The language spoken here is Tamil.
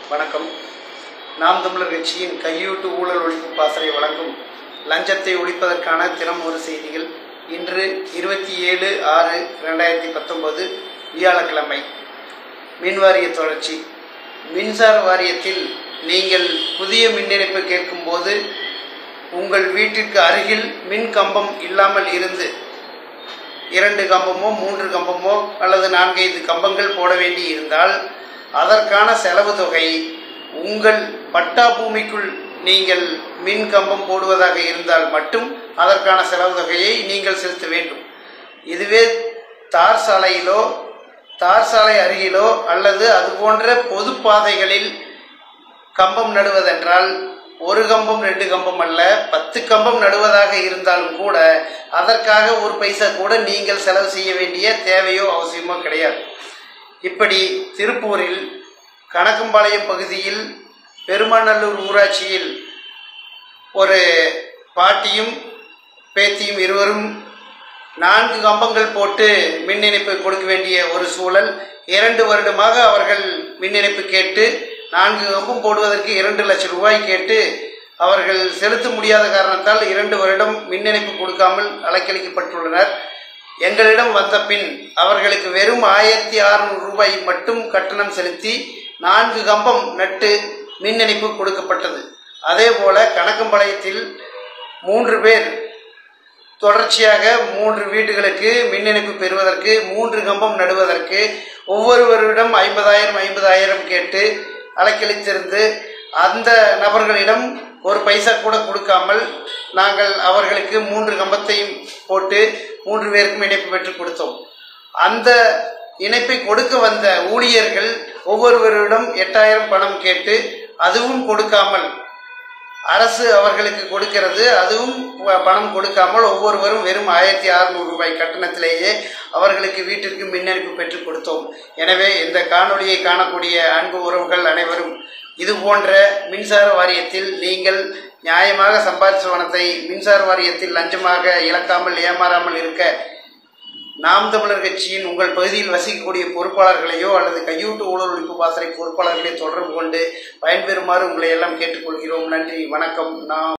வணக்கம் நாம் தமிழர் கட்சியின் கையூட்டு ஊழல் ஒழிப்பு பாசறை வழங்கும் லஞ்சத்தை ஒழிப்பதற்கான தினம் ஒரு செய்திகள் இன்று இருபத்தி ஏழு ஆறு ரெண்டாயிரத்தி பத்தொன்பது வியாழக்கிழமை மின் வாரிய தொடர்ச்சி மின்சார வாரியத்தில் நீங்கள் புதிய மின் இணைப்பு கேட்கும்போது உங்கள் வீட்டிற்கு அருகில் மின் கம்பம் இல்லாமல் இருந்து இரண்டு கம்பமோ மூன்று கம்பமோ அல்லது நான்கைந்து கம்பங்கள் போட வேண்டி இருந்தால் அதற்கான செலவு தொகை உங்கள் பட்டா பூமிக்குள் நீங்கள் மின் கம்பம் போடுவதாக இருந்தால் மட்டும் அதற்கான செலவு தொகையை நீங்கள் செலுத்த வேண்டும் இதுவே தார் சாலையிலோ தார் சாலை அருகிலோ அல்லது அது போன்ற பொது பாதைகளில் கம்பம் நடுவதென்றால் ஒரு கம்பம் ரெண்டு கம்பம் அல்ல பத்து கம்பம் நடுவதாக இருந்தாலும் கூட அதற்காக ஒரு பைசா கூட நீங்கள் செலவு செய்ய வேண்டிய தேவையோ அவசியமோ கிடையாது இப்படி திருப்பூரில் கணக்கம்பாளையம் பகுதியில் பெருமாநல்லூர் ஊராட்சியில் ஒரு பாட்டியும் பேத்தியும் இருவரும் நான்கு கம்பங்கள் போட்டு மின் இணைப்பு கொடுக்க வேண்டிய ஒரு சூழல் இரண்டு வருடமாக அவர்கள் மின் இணைப்பு கேட்டு நான்கு கம்பம் போடுவதற்கு இரண்டு லட்சம் ரூபாய் கேட்டு அவர்கள் செலுத்த முடியாத காரணத்தால் இரண்டு வருடம் மின் இணைப்பு கொடுக்காமல் அலைக்கழிக்கப்பட்டுள்ளனர் எங்களிடம் வந்த பின் அவர்களுக்கு வெறும் ஆயிரத்தி அறுநூறு ரூபாய் மட்டும் கட்டணம் செலுத்தி நான்கு கம்பம் நட்டு மின் இணைப்பு கொடுக்கப்பட்டது அதே போல கணக்கம்பாளையத்தில் மூன்று பேர் தொடர்ச்சியாக மூன்று வீடுகளுக்கு மின் இணைப்பு பெறுவதற்கு மூன்று கம்பம் நடுவதற்கு ஒவ்வொருவரிடம் ஐம்பதாயிரம் ஐம்பதாயிரம் கேட்டு அலைக்கழித்திருந்து அந்த நபர்களிடம் ஒரு பைசா கூட கொடுக்காமல் நாங்கள் அவர்களுக்கு மூன்று கம்பத்தையும் போட்டு மூன்று பேருக்கும் இணைப்பு பெற்று கொடுத்தோம் அந்த இணைப்பை கொடுக்க வந்த ஊழியர்கள் ஒவ்வொருவரிடம் எட்டாயிரம் பணம் கேட்டு அதுவும் கொடுக்காமல் அரசு அவர்களுக்கு கொடுக்கிறது அதுவும் ப- பணம் கொடுக்காமல் ஒவ்வொருவரும் வெறும் ஆயிரத்தி அறுநூறு ரூபாய் கட்டணத்திலேயே அவர்களுக்கு வீட்டிற்கு மின்னறிப்பு பெற்றுக் கொடுத்தோம் எனவே இந்த காணொளியை காணக்கூடிய அன்பு உறவுகள் அனைவரும் இது போன்ற மின்சார வாரியத்தில் நீங்கள் நியாயமாக சம்பாதிச்ச பணத்தை மின்சார வாரியத்தில் லஞ்சமாக இழக்காமல் ஏமாறாமல் இருக்க நாம் தமிழர் கட்சியின் உங்கள் பகுதியில் வசிக்கக்கூடிய பொறுப்பாளர்களையோ அல்லது கையூட்டு ஊழல் ஒழிப்பு பாசறை பொறுப்பாளர்களையோ தொடர்பு கொண்டு பயன்பெறுமாறு உங்களை எல்லாம் கேட்டுக்கொள்கிறோம் நன்றி வணக்கம் நாம்